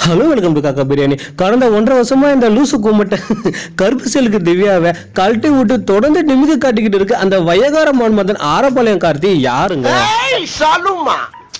hello welcome to காக்கா பிரியாணி கடந்த ஒன்றரை வருஷமா இந்த லூசு கும்பிட்ட கருப்பு செலுக்கு திவ்யாவை கழட்டி விட்டு தொடர்ந்து நிமிதி காட்டிக்கிட்டு இருக்கு அந்த வயகார மன்மதன் ஆரப்பாளையம் கார்த்தி யாருங்க ஏய் சலுமா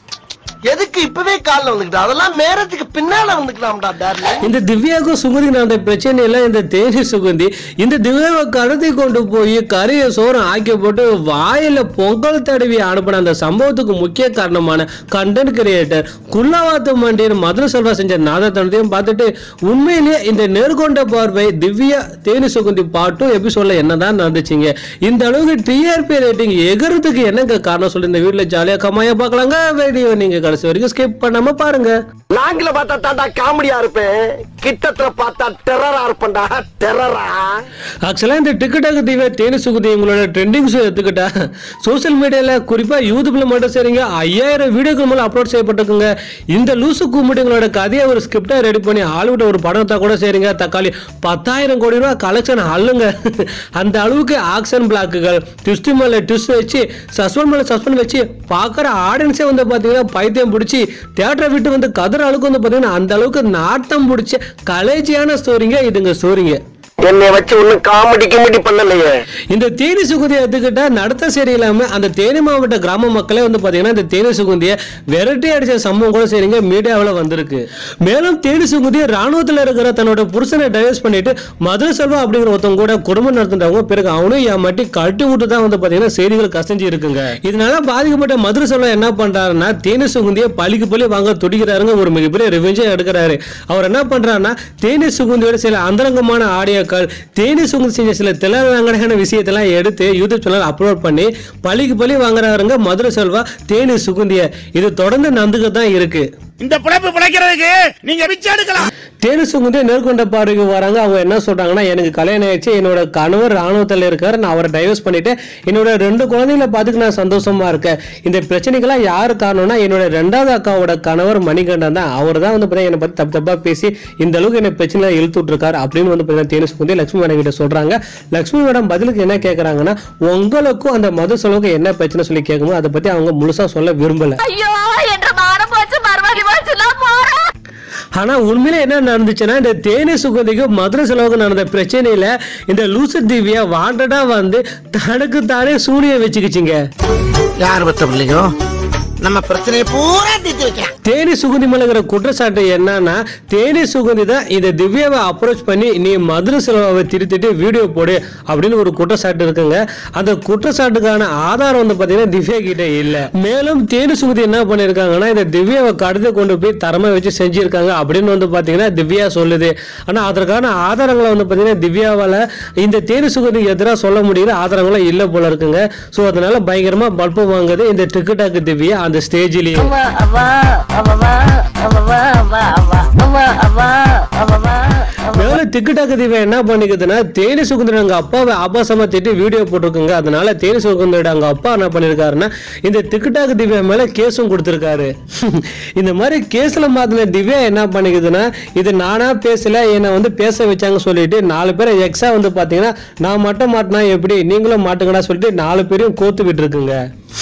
எதுக்கு இப்பவே கால்ல வந்துக்கிட்ட அதெல்லாம் நேரத்துக்கு பின்னால வந்துக்கலாம்டா டார்லிங் இந்த திவ்யாவுக்கும் சுகுதி நடந்த பிரச்சனை எல்லாம் இந்த தேனி சுகுந்தி இந்த திவ்யாவை கடத்தி கொண்டு போய் கரையை சோறும் ஆக்கி போட்டு வாயில பொங்கல் தடவி அனுப்பின அந்த சம்பவத்துக்கு முக்கிய காரணமான கண்டென்ட் கிரியேட்டர் குள்ளவாத்து மண்டியன் மதுரை செல்வா செஞ்ச நாதத்தனத்தையும் பார்த்துட்டு உண்மையிலேயே இந்த நேர்கொண்ட பார்வை திவ்யா தேனி சுகுந்தி பாட்டும் எபிசோட்ல என்னதான் நடந்துச்சுங்க இந்த அளவுக்கு டிஆர்பி ரேட்டிங் எகிறதுக்கு என்னங்க காரணம் சொல்லி இந்த வீட்டுல ஜாலியா கம்மாயா பார்க்கலாங்க வீடியோ நீங்க கடைசி வரைக்கும் ஸ்கிப் பண்ணாம பாருங்க லாங்கில பார்த்தா தாண்டா காமெடியா இருப்பேன் கிட்டத்துல பார்த்தா டெரரா இருப்பேன்டா டெரரா ஆக்சுவலாக இந்த டிக்கெட்டாக தீவை தேனி சுகுதி உங்களோட ட்ரெண்டிங் ஷோ எடுத்துக்கிட்டா சோஷியல் மீடியாவில் குறிப்பாக யூடியூப்ல மட்டும் சரிங்க ஐயாயிரம் வீடியோக்கள் மேலே அப்லோட் செய்யப்பட்டிருக்குங்க இந்த லூசு கும்பிட்டுங்களோட கதையை ஒரு ஸ்கிரிப்டாக ரெடி பண்ணி ஹாலிவுட் ஒரு படம் எடுத்தா கூட சரிங்க தக்காளி பத்தாயிரம் கோடி ரூபா கலெக்ஷன் அள்ளுங்க அந்த அளவுக்கு ஆக்ஷன் பிளாக்குகள் ட்விஸ்ட் மேலே ட்விஸ்ட் வச்சு சஸ்பெண்ட் மேலே சஸ்பெண்ட் வச்சு பார்க்குற ஆடியன்ஸே வந்து பார்த்தீங்கன்னா பைத்தியம் பிடிச்சி தேட்டரை விட்டு வந்து கதிர அளவுக்கு வந்து பார்த்தீங்கன்னா அந்த அளவுக்கு நாட்டம் பிடிச்ச கலேஜியான ஸ்டோரிங்க இதுங்க ஸ்டோரிங்க என்னை வச்சு ஒண்ணும் காமெடி கிமெடி பண்ணலையே இந்த தேனி சுகுந்தியை எடுத்துக்கிட்டா நடத்த சரியில்லாம அந்த தேனி மாவட்ட கிராம மக்களே வந்து பாத்தீங்கன்னா இந்த தேனி சுகுந்தியை விரட்டி அடிச்ச சம்பவம் கூட சரிங்க மீடியாவில் வந்திருக்கு மேலும் தேனி சுகுந்தியை ராணுவத்தில் இருக்கிற தன்னோட புருஷனை டைவர்ஸ் பண்ணிட்டு மதுரை செல்வம் அப்படிங்கிற ஒருத்தவங்க கூட குடும்பம் நடத்துறவங்க பிறகு அவனும் ஏமாட்டி கழட்டி விட்டு தான் வந்து பாத்தீங்கன்னா செய்திகள் கசஞ்சு இருக்குங்க இதனால பாதிக்கப்பட்ட மதுரை செல்வம் என்ன பண்றாருன்னா தேனி சுகுந்தியை பழிக்கு பழி வாங்க துடிக்கிறாருங்க ஒரு மிகப்பெரிய ரிவெஞ்சை எடுக்கிறாரு அவர் என்ன பண்றாருன்னா தேனி சுகுந்தியோட சில அந்தரங்கமான ஆடியோக்கள் தேனி சுகுந்தி செஞ்ச சில திலங்கடையான விஷயத்தெல்லாம் எடுத்து யூடியூப் சேனல் அப்லோட் பண்ணி பழிக்கு பழி வாங்குறாருங்க மதுரை செல்வா தேனி சுகுந்திய இது தொடர்ந்து நந்துக்கு தான் இருக்கு இந்த பிழைப்பு பிழைக்கிறதுக்கு நீங்க பிச்சை எடுக்கலாம் தேனி சுகுந்தே நேர்கொண்ட பார்வைக்கு வராங்க அவங்க என்ன சொல்றாங்கன்னா எனக்கு கல்யாணம் ஆயிடுச்சு என்னோட கணவர் ராணுவத்தில் இருக்காரு நான் அவரை டைவர்ஸ் பண்ணிட்டு என்னோட ரெண்டு குழந்தைகளை பார்த்துக்கு நான் சந்தோஷமா இருக்கேன் இந்த பிரச்சனைக்கெல்லாம் யார் காரணம்னா என்னோட ரெண்டாவது அக்காவோட கணவர் மணிகண்டன் தான் அவர் தான் வந்து பார்த்தீங்கன்னா என்னை பத்தி தப்பு தப்பா பேசி இந்த அளவுக்கு என்ன பிரச்சனை இழுத்து விட்டுருக்காரு அப்படின்னு வந்து பார்த்தீங்கன்னா தேனி சுகுந்தி லட்சுமி மேடம் கிட்ட சொல்றாங்க லட்சுமி மேடம் பதிலுக்கு என்ன கேட்கறாங்கன்னா உங்களுக்கும் அந்த மது செலவுக்கு என்ன பிரச்சனை சொல்லி கேட்கும்போது அதை பத்தி அவங்க முழுசா சொல்ல விரும்பல ஐயோ என்ற மானம் போச்சு மறுபடி போச்சு நான் போறேன் ஆனா உண்மையில என்ன நடந்துச்சுன்னா இந்த தேனி சுகந்திக்கு மதுரை செலவுக்கு நடந்த பிரச்சனையில இந்த லூசு திவ்யா வாண்டடா வந்து தனக்கு தானே சூனிய வச்சுக்கிச்சுங்க யார் பத்த பிள்ளையோ நம்ம பிரச்சனையை பூரா தீர்த்து வைக்கலாம் தேனி சுகந்தி மேல இருக்கிற குற்றச்சாட்டு என்னன்னா தேனி சுகந்தி தான் இந்த திவ்யாவை அப்ரோச் பண்ணி நீ மதுரை செலவை திருத்திட்டு வீடியோ போடு அப்படின்னு ஒரு குற்றச்சாட்டு இருக்குங்க அந்த குற்றச்சாட்டுக்கான ஆதாரம் வந்து பாத்தீங்கன்னா திவ்யா கிட்ட இல்ல மேலும் தேனி சுகந்தி என்ன பண்ணிருக்காங்கன்னா இந்த திவ்யாவை கடத்தி கொண்டு போய் தரமா வச்சு செஞ்சிருக்காங்க அப்படின்னு வந்து பாத்தீங்கன்னா திவ்யா சொல்லுது ஆனா அதற்கான ஆதாரங்களை வந்து பாத்தீங்கன்னா திவ்யாவால இந்த தேனி சுகந்திக்கு எதிராக சொல்ல முடியல ஆதாரங்களும் இல்ல போல இருக்குங்க ஸோ அதனால பயங்கரமா பல்பு வாங்குது இந்த டிக்கெட்டாக்கு திவ்யா அந்த ஸ்டேஜ்லயே அவா அவா அவவா அவவா அவா அவா அவா அவா அவவா மேல திக்குட்டாக்கு தீவை என்ன பண்ணிக்குதுன்னா தேனி சுகுந்தர் அவங்க அப்பாவை ஆபாசமா திட்டி வீடியோ போட்டிருக்குங்க அதனால தேனி சுகுந்தரோட அவங்க அப்பா என்ன பண்ணிருக்காருன்னா இந்த திக்குட்டாக்கு திவ்யா மேல கேஸும் கொடுத்திருக்காரு இந்த மாதிரி கேஸ்ல மாத்தின திவ்யா என்ன பண்ணிக்குதுன்னா இது நானா பேசல என்னை வந்து பேச வச்சாங்க சொல்லிட்டு நாலு பேரை எக்ஸா வந்து பாத்தீங்கன்னா நான் மட்டும் மாட்டினா எப்படி நீங்களும் மாட்டுங்கடா சொல்லிட்டு நாலு பேரையும் கோத்து விட்டு இருக்குங்க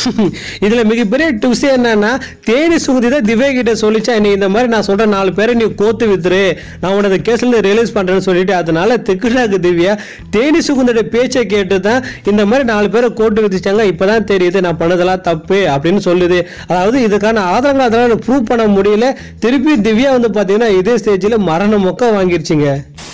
இதுல மிகப்பெரிய ட்விஸ்ட் என்னன்னா தேனி சுகுதி தான் திவ்யா கிட்ட சொல்லிச்சா நீ இந்த மாதிரி நான் சொல்ற நாலு பேரை நீ கோத்து வித்துரு நான் உனது கேஸ்ல இருந்து ரிலீஸ் பண்றேன்னு சொல்லிட்டு அதனால திக்குடாக்கு திவ்யா தேனி சுகுந்தோட பேச்சை கேட்டு தான் இந்த மாதிரி நாலு பேரை கோட்டு விதிச்சாங்க இப்பதான் தெரியுது நான் பண்ணதெல்லாம் தப்பு அப்படின்னு சொல்லுது அதாவது இதுக்கான ஆதாரங்கள் அதெல்லாம் ப்ரூவ் பண்ண முடியல திருப்பி திவ்யா வந்து பாத்தீங்கன்னா இதே ஸ்டேஜ்ல மரண மொக்க வாங்கிருச்சுங்க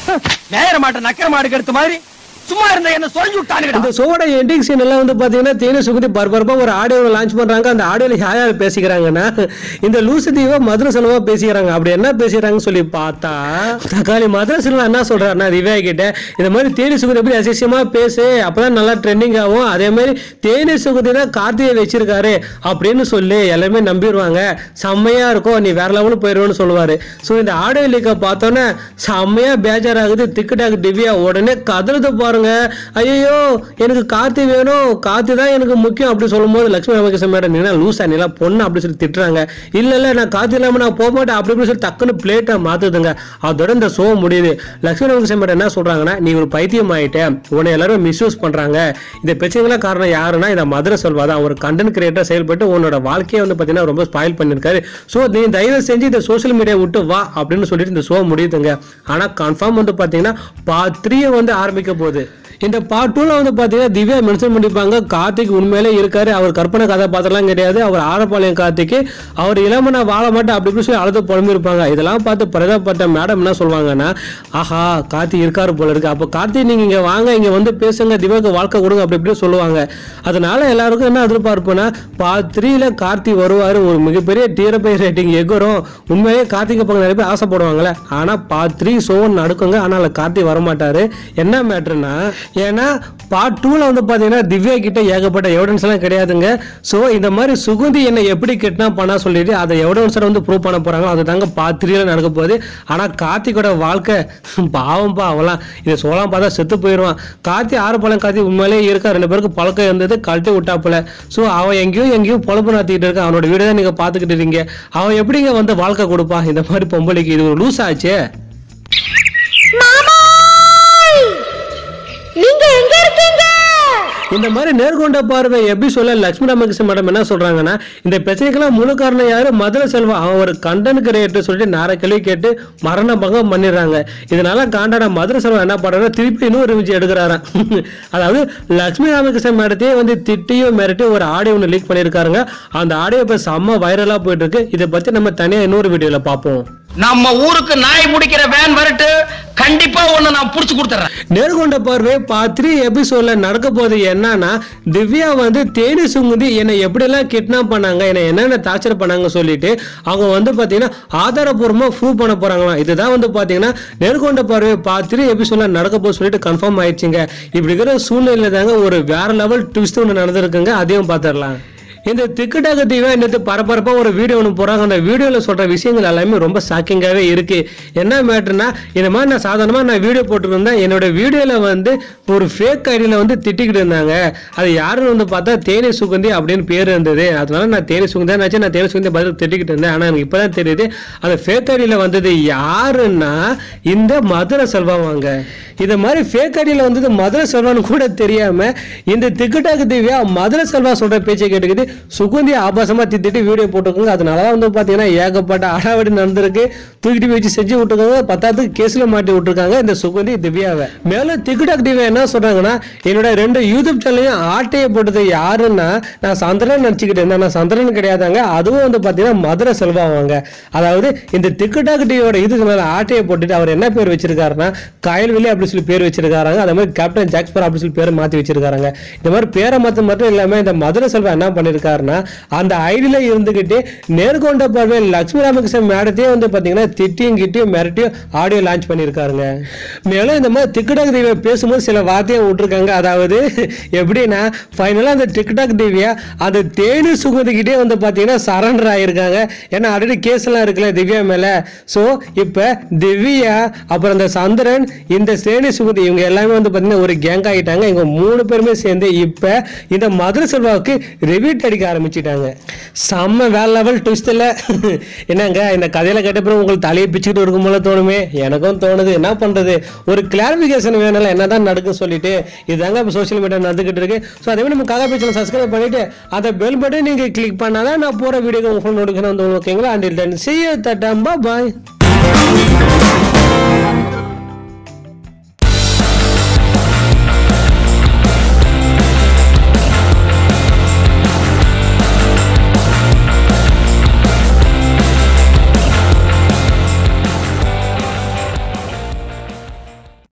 நேர மாட்ட நக்கர மாடு கெடுத்த மாதிரி சும்மா இருந்த என்ன சொல்லி விட்டானுங்க இந்த ஷோட எண்டிங் சீன் எல்லாம் வந்து பாத்தீங்கன்னா தேனி சுகுதி பரபரப்பா ஒரு ஆடியோ லான்ச் பண்றாங்க அந்த ஆடியோல யார் யார் பேசிக்கிறாங்கன்னா இந்த லூசு தீவா மதுரை செலவா பேசிக்கிறாங்க அப்படி என்ன பேசிக்கிறாங்கன்னு சொல்லி பார்த்தா தக்காளி மதுரை செல்வா என்ன சொல்றாருன்னா திவ்யா கிட்ட இந்த மாதிரி தேனி சுகுதி எப்படி அசிசியமா பேசு அப்பதான் நல்லா ட்ரெண்டிங் ஆகும் அதே மாதிரி தேனி சுகுதி தான் கார்த்திகை வச்சிருக்காரு அப்படின்னு சொல்லி எல்லாருமே நம்பிடுவாங்க செம்மையா இருக்கும் நீ வேற லெவலுக்கு போயிடுவேன்னு சொல்லுவாரு ஸோ இந்த ஆடியோ லீக்கை பார்த்தோன்னே செம்மையா பேஜார் ஆகுது திக்குடாக்கு திவ்யா உடனே கதறது பாருங்க பாருங்க ஐயோ எனக்கு கார்த்தி வேணும் கார்த்தி தான் எனக்கு முக்கியம் அப்படி சொல்லும்போது லட்சுமி ராமகிருஷ்ணன் மேடம் நீனா லூசா நீலாம் பொண்ணு அப்படி சொல்லி திட்டுறாங்க இல்ல இல்ல நான் கார்த்தி இல்லாம நான் போக மாட்டேன் அப்படி இப்படி சொல்லி டக்குன்னு பிளேட்டை மாத்துதுங்க அதோட இந்த ஷோ முடியுது லட்சுமி ராமகிருஷ்ணன் மேடம் என்ன சொல்றாங்கன்னா நீ ஒரு பைத்தியம் ஆயிட்ட உன்னை எல்லாரும் மிஸ்யூஸ் பண்றாங்க இந்த பிரச்சனைகளாம் காரணம் யாருன்னா இந்த மதுரை செல்வா தான் ஒரு கண்டென்ட் கிரியேட்டர் செயல்பட்டு உன்னோட வாழ்க்கையை வந்து பார்த்தீங்கன்னா ரொம்ப ஸ்பாயில் பண்ணியிருக்காரு ஸோ நீ தயவு செஞ்சு இந்த சோஷியல் மீடியா விட்டு வா அப்படின்னு சொல்லிட்டு இந்த ஷோ முடியுதுங்க ஆனால் கன்ஃபார்ம் வந்து பார்த்தீங்கன்னா பார்ட் த்ரீயை வந்து ஆரம்பிக்க போகுது இந்த பார்ட் டூவில் வந்து பார்த்தீங்கன்னா திவ்யா மென்ஷன் பண்ணிப்பாங்க கார்த்திக் உண்மையிலே இருக்காரு அவர் கற்பனை கதாபாத்திரம்லாம் கிடையாது அவர் ஆரப்பாளையம் கார்த்திக்கு அவர் இளமனா வாழ மாட்டேன் அப்படி இப்படி சொல்லி அழுது புலம்பிருப்பாங்க இதெல்லாம் பார்த்து பிரதப்பட்ட மேடம் என்ன சொல்லுவாங்கன்னா ஆஹா கார்த்தி இருக்காரு போல இருக்கு அப்போ கார்த்தி நீங்க இங்க வாங்க இங்க வந்து பேசுங்க திவ்யாக்கு வாழ்க்கை கொடுங்க அப்படி இப்படி சொல்லுவாங்க அதனால எல்லாருக்கும் என்ன எதிர்பார்ப்புனா பார்ட் த்ரீல கார்த்தி வருவாரு ஒரு மிகப்பெரிய டிஆர்பை ரேட்டிங் எகுரும் உண்மையிலேயே கார்த்திகை பக்கம் நிறைய பேர் ஆசைப்படுவாங்கல்ல ஆனா பார்ட் த்ரீ ஷோ நடக்குங்க ஆனால் அதுல கார்த்தி வரமாட்டாரு என்ன மேட்ருனா ஏன்னா பார்ட் டூவில் வந்து பார்த்தீங்கன்னா திவ்யா கிட்ட ஏகப்பட்ட எவிடன்ஸ் எல்லாம் கிடையாதுங்க ஸோ இந்த மாதிரி சுகுந்தி என்னை எப்படி கிட்னாப் பண்ணா சொல்லிட்டு அதை எவிடன்ஸை வந்து ப்ரூவ் பண்ண போறாங்க அது தாங்க பார்ட் த்ரீல நடக்க போகுது ஆனால் கார்த்திகோட வாழ்க்கை பாவம்பா அவலாம் இதை சொல்லலாம் பார்த்தா செத்து போயிடுவான் கார்த்தி ஆறு பழம் கார்த்தி உண்மையிலே இருக்கா ரெண்டு பேருக்கு பழக்கம் இருந்தது கழட்டி விட்டாப்புல ஸோ அவன் எங்கேயும் எங்கேயும் பொழப்பு நடத்திட்டு இருக்கான் அவனோட வீடு தான் நீங்கள் பார்த்துக்கிட்டு இருக்கீங்க அவன் எப்படிங்க வந்து வாழ்க்கை கொடுப்பான் இந்த மாதிரி பொம்பளைக்கு இது ஒரு லூஸ் ஆச்சே நீங்க எங்க இருக்கீங்க இந்த மாதிரி நேர்கொண்ட பார்வை எப்படி சொல்ல லட்சுமி ராமகிருஷ்ணன் மேடம் என்ன சொல்றாங்கன்னா இந்த பிரச்சனைக்கெல்லாம் முழு காரணம் யாரு மதுரை செல்வா அவன் ஒரு கண்டன் கிரியேட்டர் சொல்லிட்டு நேர கேள்வி கேட்டு மரண பங்கம் பண்ணிடுறாங்க இதனால காண்டான மதுரை செல்வா என்ன பண்றாரு திருப்பி இன்னொரு ரிமிச்சு எடுக்கிறாராம் அதாவது லட்சுமி ராமகிருஷ்ணன் மேடத்தையே வந்து திட்டியும் மிரட்டி ஒரு ஆடியோ ஒன்று லீக் பண்ணியிருக்காருங்க அந்த ஆடியோ இப்போ செம்ம வைரலா போயிட்டு இருக்கு இதை பத்தி நம்ம தனியா இன்னொரு வீடியோல பார்ப்போம் நம்ம ஊருக்கு நாய் பிடிக்கிற வேன் வரட்டு கண்டிப்பா ஒண்ணு நான் புடிச்சு கொடுத்துறேன் நேர்கொண்ட பார்வை பாத்ரி எபிசோட்ல நடக்க போகுது என்னன்னா திவ்யா வந்து தேனி சுங்குதி என்னை எப்படியெல்லாம் கிட்னாப் பண்ணாங்க என்னை என்னென்ன டார்ச்சர் பண்ணாங்க சொல்லிட்டு அவங்க வந்து பார்த்தீங்கன்னா ஆதாரபூர்வமாக ப்ரூவ் பண்ண போறாங்களாம் இதுதான் வந்து பார்த்தீங்கன்னா நேர்கொண்ட பார்வை பாத்ரி எபிசோட்ல நடக்க போகுது சொல்லிட்டு கன்ஃபார்ம் ஆயிடுச்சுங்க இப்படி இருக்கிற சூழ்நிலையில தாங்க ஒரு வேற லெவல் ட்விஸ்ட் ஒன்று நடந்திருக்குங்க அதையும் பார்த்துடலாம் இந்த திக்குட்டாக தீவா நேற்று பரபரப்பா ஒரு வீடியோ ஒன்று போறாங்க அந்த வீடியோல சொல்ற விஷயங்கள் எல்லாமே ரொம்ப ஷாக்கிங்காகவே இருக்கு என்ன மேட்டர்னா இந்த மாதிரி நான் சாதாரணமா நான் வீடியோ போட்டுருந்தேன் என்னோட வீடியோல வந்து ஒரு ஃபேக் ஐடியில வந்து திட்டிக்கிட்டு இருந்தாங்க அது யாருன்னு வந்து பார்த்தா தேனி சுகந்தி அப்படின்னு பேர் இருந்தது அதனால நான் தேனி சுகந்தி நினச்சி நான் தேனி சுகந்தி பதில் திட்டிக்கிட்டு இருந்தேன் ஆனால் எனக்கு இப்பதான் தெரியுது அந்த ஃபேக் ஐடியில வந்தது யாருன்னா இந்த மதுரை செல்வாங்க இந்த மாதிரி ஃபேக் ஐடியில வந்தது மதுரை செல்வான்னு கூட தெரியாம இந்த திக்குட்டாக்கு திவ்யா மதுரை செல்வா சொல்ற பேச்சை கேட்டுக்கிட்டு சுகந்தி ஆபாசமா திட்டிட்டு வீடியோ போட்டுருக்காங்க அதனால தான் வந்து பாத்தீங்கன்னா ஏகப்பட்ட அடாவடி நடந்திருக்கு தூக்கிட்டு போய் வச்சு செஞ்சு விட்டுருக்காங்க பத்தாத்துக்கு கேஸ்ல மாட்டி விட்டுருக்காங்க இந்த சுகந்தி திவ்யாவை மேலும் திக்குடாக் திவ்யா என்ன சொல்றாங்கன்னா என்னோட ரெண்டு யூடியூப் சேனலையும் ஆட்டையை போட்டது யாருன்னா நான் சந்திரன் நினச்சிக்கிட்டு இருந்தேன் நான் சந்திரன் கிடையாதாங்க அதுவும் வந்து பாத்தீங்கன்னா மதுரை செல்வாங்க அதாவது இந்த திக்குடாக் டிவியோட இதுக்கு மேல ஆட்டையை போட்டுட்டு அவர் என்ன பேர் வச்சிருக்காருன்னா கயல்வெளி அப்படி சொல்லி பேர் வச்சிருக்காங்க அதே மாதிரி கேப்டன் ஜாக்ஸ்பர் அப்படி சொல்லி பேரை மாத்தி வச்சிருக்காங்க இந்த மாதிரி பேரை மாத்த மட்டும் இல்லாம இந்த மதுரை செல்வா என்ன பண்ணிருக்காருன்னா அந்த ஐடியில இருந்துகிட்டு நேர்கொண்ட பார்வை லட்சுமி ராமகிருஷ்ணன் மேடத்தையே வந்து பாத்தீங்கன்னா திட்டியும் கிட்டியும் மிரட்டியும் ஆடியோ லான்ச் பண்ணியிருக்காருங்க மேலும் இந்த மாதிரி டிக்டாக் தேவியா பேசும்போது சில வார்த்தையை விட்டுருக்காங்க அதாவது எப்படின்னா ஃபைனலாக அந்த டிக்டாக் தேவியா அந்த தேனி சுகந்திக்கிட்டே வந்து பார்த்தீங்கன்னா சரண்டர் ஆகியிருக்காங்க ஏன்னா ஆல்ரெடி கேஸ் எல்லாம் இருக்குல்ல திவ்யா மேலே ஸோ இப்போ திவ்யா அப்புறம் இந்த சந்திரன் இந்த தேனி சுகந்தி இவங்க எல்லாமே வந்து பார்த்தீங்கன்னா ஒரு கேங் ஆகிட்டாங்க இவங்க மூணு பேருமே சேர்ந்து இப்போ இந்த மதுரை செல்வாவுக்கு ரிவீட் அடிக்க ஆரம்பிச்சிட்டாங்க செம்ம வேற லெவல் ட்விஸ்ட் இல்லை என்னங்க இந்த கதையில கேட்டப்பறம் உங்களுக்கு தலையை பிச்சுக்கிட்டு இருக்கும் போல தோணுமே எனக்கும் தோணுது என்ன பண்றது ஒரு கிளாரிபிகேஷன் வேணும்ல என்னதான் நடக்கும் சொல்லிட்டு இதுதாங்க இப்போ சோஷியல் மீடியா நடந்துகிட்டு இருக்கு ஸோ அதே மாதிரி நம்ம காகா பேச்சில் சப்ஸ்கிரைப் பண்ணிட்டு அந்த பெல் பட்டன் நீங்க கிளிக் பண்ணாதான் நான் போற வீடியோ உங்க ஃபோன் நோட்டிஃபிகேஷன் வந்து ஓகேங்களா அண்டில் டன் சி யூ தட்டாம்பா பாய்